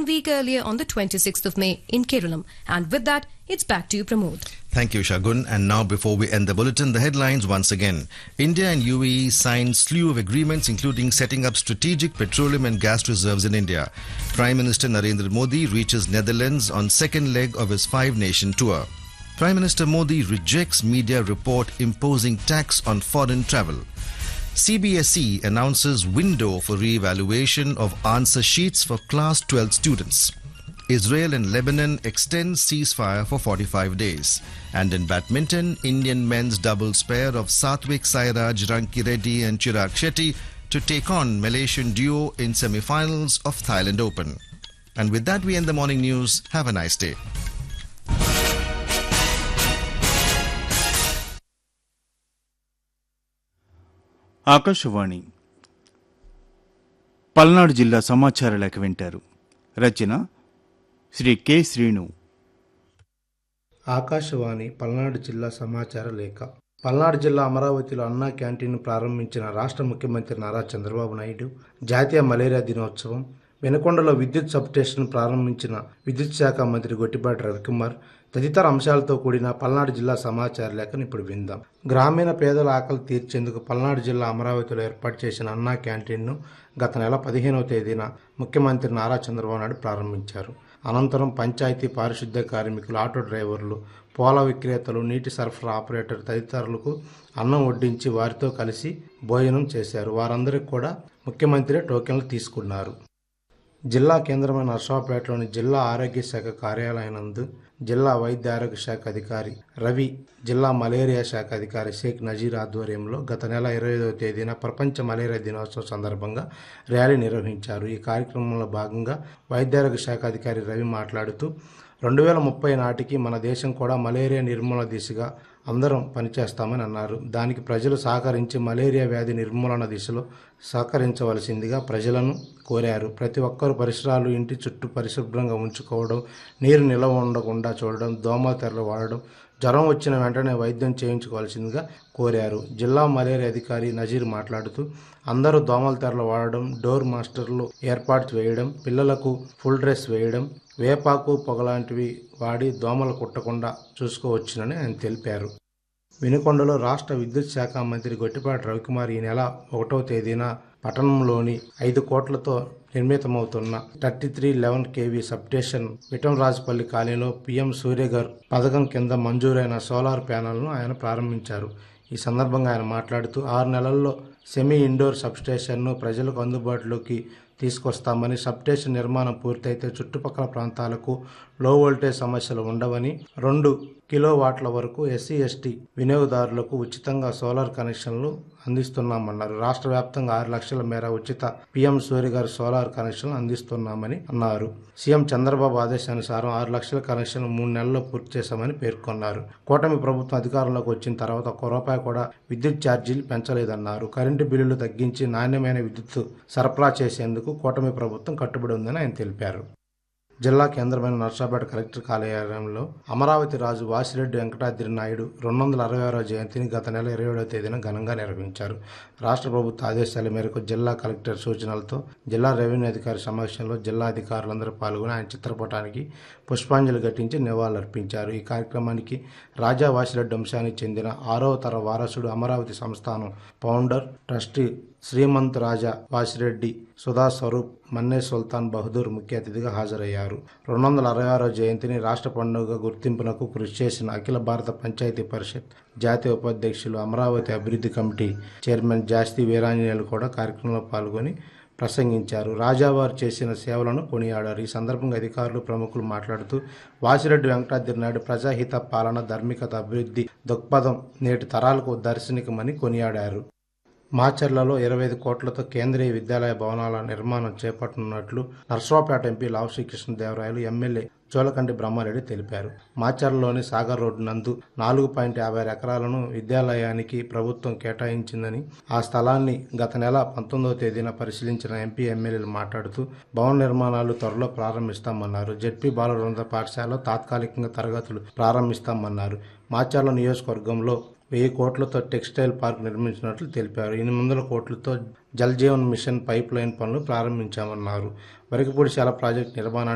week earlier on the 26th of May in Kerala. And with that, it's back to you, Pramod. Thank you, Shagun. And now, before we end the bulletin, the headlines once again. India and UAE signed slew of agreements, including setting up strategic petroleum and gas reserves in India. Prime Minister Narendra Modi reaches Netherlands on second leg of his five-nation tour. Prime Minister Modi rejects media report imposing tax on foreign travel. CBSE announces window for re-evaluation of answer sheets for class 12 students. Israel and Lebanon extend ceasefire for 45 days. And in badminton, Indian men's doubles pair of Satvik Sairaj, Ranki Reddy and Chirag Shetty to take on Malaysian duo in semi-finals of Thailand Open. And with that, we end the morning news. Have a nice day. Akashvani Palnadu జిల్లా సమాచార లేఖ వింటారు రచన Shri K Srinu Akashvani Palnadu జిల్లా సమాచార లేఖ పల్నాడు జిల్లా అమరావతిలో అన్నా క్యాంటీన్ ప్రారంభించిన రాష్ట్ర ముఖ్యమంత్రి నారా చంద్రబాబు నాయుడు జాతీయ మలేరియా దినోత్సవం వెనుకొండలో విద్యుత్ సబ్స్టేషన్ ప్రారంభించిన విద్యుత్ శాఖ మంత్రి గొట్టిపాటి రవికుమార్ తదితర అంశాలతో కూడిన పల్నాడు జిల్లా సమాచార లేఖను ఇప్పుడు విందాం గ్రామీణ పేదల ఆకలి తీర్చేందుకు పల్నాడు జిల్లా అమరావతిలో ఏర్పాటు చేసిన అన్నా క్యాంటీన్ను గత నెల పదిహేనవ తేదీన ముఖ్యమంత్రి నారా చంద్రబాబు నాయుడు ప్రారంభించారు అనంతరం పంచాయతీ పారిశుద్ధ్య కార్మికులు ఆటో డ్రైవర్లు పూల విక్రేతలు నీటి సరఫరా ఆపరేటర్ తదితరులకు అన్నం వడ్డించి వారితో కలిసి భోజనం చేశారు వారందరికీ కూడా ముఖ్యమంత్రి టోకెన్లు తీసుకున్నారు జిల్లా కేంద్రమైన నర్సాపేటలోని జిల్లా ఆరోగ్య శాఖ కార్యాలయనందు జిల్లా వైద్య ఆరోగ్య శాఖ అధికారి రవి జిల్లా మలేరియా శాఖ అధికారి షేక్ నజీర్ ఆధ్వర్యంలో గత నెల ఇరవై ఐదవ తేదీన ప్రపంచ మలేరియా దినోత్సవం సందర్భంగా ర్యాలీ నిర్వహించారు ఈ కార్యక్రమంలో భాగంగా వైద్య ఆరోగ్య శాఖ అధికారి రవి మాట్లాడుతూ రెండు వేల ముప్పై నాటికి మన దేశం కూడా మలేరియా నిర్మూలన దిశగా అందరం పనిచేస్తామని అన్నారు దానికి ప్రజలు సహకరించి మలేరియా వ్యాధి నిర్మూలన దిశలో సహకరించవలసిందిగా ప్రజలను కోరారు ప్రతి ఒక్కరూ పరిసరాలు ఇంటి చుట్టూ పరిశుభ్రంగా ఉంచుకోవడం నీరు నిల్వ ఉండకుండా చూడడం దోమ తెరలు వాడడం జ్వరం వచ్చిన వెంటనే వైద్యం చేయించుకోవాల్సిందిగా కోరారు జిల్లా మలేరియా అధికారి నజీర్ మాట్లాడుతూ అందరూ దోమల తెరలు వాడడం డోర్ మాస్టర్లు ఏర్పాటు చేయడం పిల్లలకు ఫుల్ డ్రెస్ వేయడం వేపాకు పొగలాంటివి వాడి దోమలు కుట్టకుండా చూసుకోవచ్చునని ఆయన తెలిపారు వినుకొండలో రాష్ట్ర విద్యుత్ శాఖ మంత్రి గొట్టిపాటి రవికుమార్ ఈ నెల ఒకటో తేదీన పట్టణంలోని ఐదు కోట్లతో నిర్మితమవుతున్న thirty three eleven KV substation Vitamrajupalli కాలనీలో పీఎం సూర్యగర్ పథకం కింద మంజూరైన సోలార్ ప్యానెల్ను ఆయన ప్రారంభించారు ఈ సందర్భంగా ఆయన మాట్లాడుతూ ఆరు నెలల్లో సెమీ ఇండోర్ సబ్స్టేషన్ను ప్రజలకు అందుబాటులోకి తీసుకొస్తామని సబ్స్టేషన్ నిర్మాణం పూర్తయితే చుట్టుపక్కల ప్రాంతాలకు లో వోల్టేజ్ సమస్యలు ఉండవని రెండు కిలో వాట్ల వరకు ఎస్సీ ఎస్టీ వినియోగదారులకు ఉచితంగా సోలార్ కనెక్షన్లు అందిస్తున్నామన్నారు రాష్ట్ర వ్యాప్తంగా ఆరు లక్షల మేర ఉచిత పీఎం సూర్య గారి సోలార్ కనెక్షన్లు అందిస్తున్నామని అన్నారు సీఎం చంద్రబాబు ఆదేశానుసారం ఆరు లక్షల కనెక్షన్లు మూడు నెలల్లో పూర్తి చేశామని పేర్కొన్నారు కూటమి ప్రభుత్వం అధికారంలోకి వచ్చిన తర్వాత ఒక్క రూపాయి కూడా విద్యుత్ ఛార్జీలు పెంచలేదన్నారు కరెంటు బిల్లులు తగ్గించి నాణ్యమైన విద్యుత్ సరఫరా చేసేందుకు కూటమి ప్రభుత్వం కట్టుబడి ఉందని ఆయన తెలిపారు జిల్లా కేంద్రమైన నర్సాపేట కలెక్టర్ కార్యాలయంలో అమరావతి రాజు వాసిరెడ్డి వెంకటాద్రి నాయుడు రెండు వందల అరవై ఆరో జయంతిని గత నెల ఇరవై ఏడవ తేదీన ఘనంగా నిర్వహించారు రాష్ట్ర ప్రభుత్వ ఆదేశాల మేరకు జిల్లా కలెక్టర్ సూచనలతో జిల్లా రెవెన్యూ అధికారి సమక్షంలో జిల్లా అధికారులందరూ పాల్గొని ఆయన చిత్రపటానికి పుష్పాంజలి ఘటించి నివాళులర్పించారు ఈ కార్యక్రమానికి రాజా వాసిరెడ్డి వంశానికి చెందిన ఆరవ తర వారసుడు అమరావతి సంస్థానం ఫౌండర్ ట్రస్టీ శ్రీమంత్ రాజా వాసిరెడ్డి సుధా స్వరూప్ మన్నే సుల్తాన్ బహదూర్ ముఖ్య అతిథిగా హాజరయ్యారు రెండు వందల అరవై ఆరో జయంతిని రాష్ట్ర పండుగ గుర్తింపునకు కృషి చేసిన అఖిల భారత పంచాయతీ పరిషత్ జాతీయ ఉపాధ్యక్షులు అమరావతి అభివృద్ధి కమిటీ చైర్మన్ జాస్తి వీరాంజనేయులు కూడా కార్యక్రమంలో పాల్గొని ప్రసంగించారు రాజావారు చేసిన సేవలను కొనియాడారు ఈ సందర్భంగా అధికారులు ప్రముఖులు మాట్లాడుతూ వాసిరెడ్డి వెంకటాద్రి నాయుడు ప్రజాహిత పాలన ధార్మికత అభివృద్ధి దృక్పథం నేటి తరాలకు దర్శనికమని కొనియాడారు మాచర్లలో ఇరవై ఐదు కోట్లతో కేంద్రీయ విద్యాలయ భవనాల నిర్మాణం చేపట్టనున్నట్లు నర్సరావుపేట ఎంపీ లావు శ్రీకృష్ణదేవరాయలు ఎమ్మెల్యే చోలకండి బ్రహ్మారెడ్డి తెలిపారు మాచర్లలోని సాగర్ రోడ్డు నందు నాలుగు పాయింట్ యాభై ఎకరాలను విద్యాలయానికి ప్రభుత్వం కేటాయించిందని ఆ స్థలాన్ని గత నెల పంతొమ్మిదవ తేదీన పరిశీలించిన ఎంపీ ఎమ్మెల్యేలు మాట్లాడుతూ భవన నిర్మాణాలు త్వరలో ప్రారంభిస్తామన్నారు జెడ్పీ బాలవృంద పాఠశాలలో తాత్కాలికంగా తరగతులు ప్రారంభిస్తామన్నారు మాచర్ల నియోజకవర్గంలో వెయ్యి కోట్లతో టెక్స్టైల్ పార్క్ నిర్మించినట్లు తెలిపారు ఎనిమిది వందల కోట్లతో Jal Jeevan mission pipeline పనులు ప్రారంభించామన్నారు వరకిపూడి శాల ప్రాజెక్టు నిర్మాణానికి